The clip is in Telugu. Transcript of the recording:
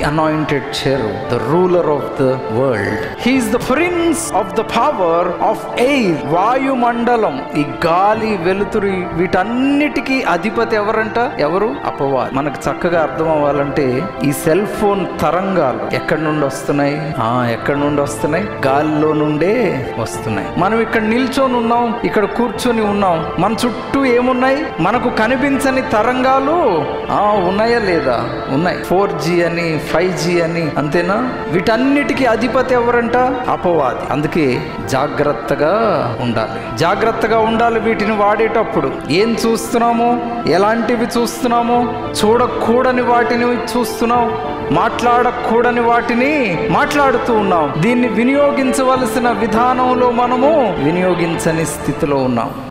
anointed cherub the ruler of the world he is the prince of the power of air వాయుమండలం ఈ గాలి వెలుతురు వీటన్నిటికీ అధిపతి ఎవరంట ఎవరు అపవాది మనకు చక్కగా అర్థం అవ్వాలంటే ఈ సెల్ ఫోన్ తరంగాలు ఎక్కడి నుండి వస్తున్నాయి ఆ ఎక్కడి నుండి వస్తున్నాయి గాలిలో నుండే వస్తున్నాయి మనం ఇక్కడ నిల్చొని ఉన్నాం ఇక్కడ కూర్చొని ఉన్నాం మన చుట్టూ ఏమున్నాయి మనకు కనిపించని తరంగాలు ఆ ఉన్నాయా లేదా ఉన్నాయి ఫోర్ జీ అని ఫైవ్ జీ అని అంతేనా వీటన్నిటికీ అధిపతి ఎవరంట అపవాది అందుకే జాగ్రత్తగా ఉండాలి జాగ్రత్తగా ఉండాలి వీటిని వాడేటప్పుడు ఏం చూస్తున్నాము ఎలాంటివి చూస్తున్నాము చూడకూడని వాటిని చూస్తున్నాం మాట్లాడకూడని వాటిని మాట్లాడుతూ ఉన్నాం దీన్ని వినియోగించవలసిన విధానంలో మనము వినియోగించని స్థితిలో ఉన్నాం